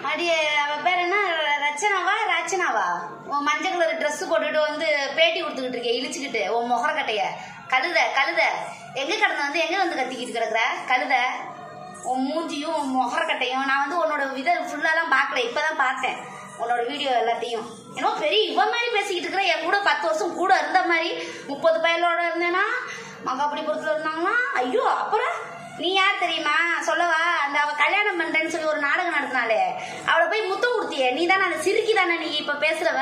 அடி அவ பேர் என்ன ர- ரச்சனாவா ரச்சனாவா உன் மஞ்சள் கலர் Dress போட்டுட்டு வந்து பேட்டி கொடுத்துக்கிட்டு இருக்கே இழிச்சுக்கிட்டு உன் முகரக்கட்டைய கழுத கழுத எங்க கடந்து வந்து எங்க வந்து கத்திக்கிட்டு கிடக்குற கழுத உன் மூஞ்சியும் உன் முகரக்கட்டையும் நான் வந்து உன்னோட வித ஃபுல்லாலாம் பார்க்கல இப்பதான் பார்த்தேன் உன்னோட வீடியோ எல்லாத்தையும் என்னமோ பெரிய இவன் மாதிரி பேசிக்கிட்டு இருக்கிற என் கூட பத்து வருஷம் கூட இருந்த மாதிரி முப்பது பயலோட இருந்தேன்னா மகாபலிபுரத்துல இருந்தாங்களா ஐயோ அப்புறம் நீ யார் தெரியுமா சொல்லவா அந்த அவ கல்யாணம் பண்றேன்னு சொல்லி ஒரு நாடகம் நடத்தினாலே அவளை போய் முத்தம் கொடுத்தியே நீ தானே அந்த சிறுக்கி தானே நீ இப்ப பேசுறவ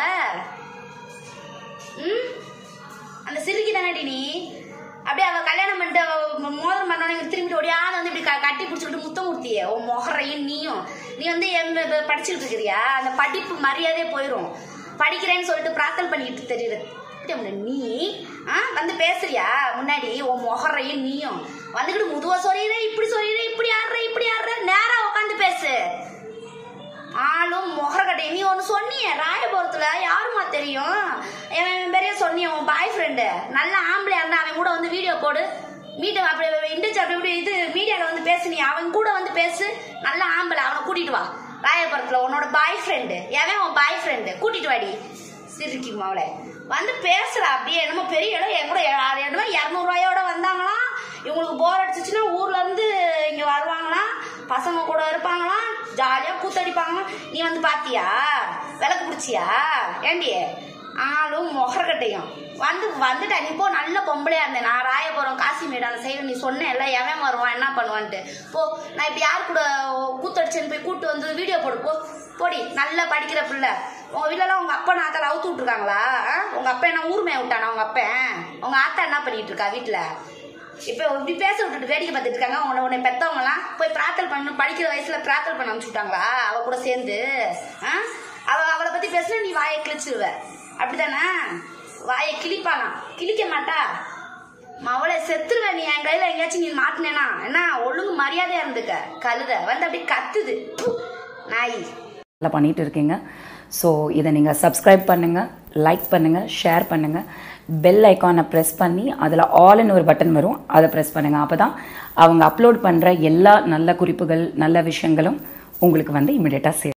ம் அந்த சிறுக்கி தானடி நீ அப்படியே அவ கல்யாணம் பண்ணிட்டு அவ மோ- மோதிரம் பண்ணவங்க திரும்பி ஓடியாத வந்து இப்படி க- கட்டி பிடிச்சிக்கிட்டு முத்தம் கொடுத்தியே உன் முகரையும் நீயும் நீ வந்து எம் படிச்சுக்கிட்டு இருக்கிறியா அந்த படிப்பு மரியாதையே போயிடும் படிக்கிறேன்னு சொல்லிட்டு பிரார்த்தனை பண்ணிட்டு தெரியுது நீ ஆ வந்து பேசுறியா முன்னாடி உன் முகரையும் நீயும் வந்துக்கிட்டு முதுவா சொல்லிடுற இப்படி சொல்லிடுற இப்படி ஆடுற இப்படி ஆடுற நேரா உட்காந்து பேசு ஆளும் முகரக்கட்டை நீ ஒன்று சொன்னியே ராயபுரத்தில் யாருமா தெரியும் என் பெரிய சொன்னிய உன் பாய் ஃப்ரெண்டு நல்ல ஆம்பளையா இருந்தா அவன் கூட வந்து வீடியோ போடு மீட்டு அப்படி இண்டிச்சு அப்படி இப்படி இது மீடியாவில் வந்து பேசு நீ அவன் கூட வந்து பேசு நல்ல ஆம்பளை அவனை கூட்டிட்டு வா ராயபுரத்தில் உன்னோட பாய் ஃப்ரெண்டு எவன் உன் பாய் ஃப்ரெண்டு கூட்டிட்டு வாடி சிரிக்கி மாவளை வந்து பேசுறா அப்படியே என்னமோ பெரிய இடம் என் கூட என்னமோ இரநூறுவாயோட வந்தாங்களாம் இவங்களுக்கு போர் அடிச்சிச்சுன்னா ஊர்ல இருந்து இங்க வருவாங்களாம் பசங்க கூட இருப்பாங்களாம் ஜாலியா கூத்தடிப்பாங்களாம் நீ வந்து பாத்தியா விளக்கு பிடிச்சியா ஏண்டி ஆளும் முகரக்கட்டையும் வந்து வந்துட்டா நீ போ நல்ல பொம்பளையா இருந்தேன் நான் ராயபுரம் காசிமேடு அந்த சைடு நீ சொன்னேன்ல எவன் வருவான் என்ன பண்ணுவான்ட்டு போ நான் இப்ப யார் கூட கூத்தடிச்சேன்னு போய் கூட்டு வந்து வீடியோ போடு போ போடி நல்லா படிக்கிற பிள்ளை உங்க வீட்டுலலாம் உங்க அப்பா நாத்தால அவுத்து விட்டுருக்காங்களா ஆ? உங்க அப்பா என்ன ஊர்மைய விட்டானா உங்க அப்பன் உங்க ஆத்தா என்ன பண்ணிட்டு இருக்கா வீட்டுல இப்ப இப்படி பேச விட்டுட்டு வேடிக்கை பார்த்துட்டு இருக்காங்க உன்னை உன்னை பெத்தவங்க எல்லாம் போய் பிரார்த்தனை பண்ணு படிக்கிற வயசுல பிரார்த்தனை பண்ண அனுப்பிச்சுட்டாங்களா அவ கூட சேர்ந்து ஆ? அவ அவளை பத்தி பேசுனா நீ வாயை கிழிச்சிருவ அப்படிதானே வாயை கிழிப்பாலாம் கிழிக்க மாட்டா மவளை செத்துருவ நீ என் கையில எங்கேயாச்சும் நீ மாட்டினேனா என்ன ஒழுங்கு மரியாதையா இருந்துக்க கழுத வந்து அப்படியே கத்துது ப்பு, நாய் நல்லா பண்ணிட்டு இருக்கீங்க ஸோ இதை நீங்கள் சப்ஸ்கிரைப் பண்ணுங்கள் லைக் பண்ணுங்கள் ஷேர் பண்ணுங்கள் பெல் ஐக்கானை ப்ரெஸ் பண்ணி அதில் ஆல்னு ஒரு பட்டன் வரும் அதை ப்ரெஸ் பண்ணுங்கள் அப்போ தான் அவங்க அப்லோட் பண்ணுற எல்லா நல்ல குறிப்புகள் நல்ல விஷயங்களும் உங்களுக்கு வந்து இமிடியேட்டாக சேரும்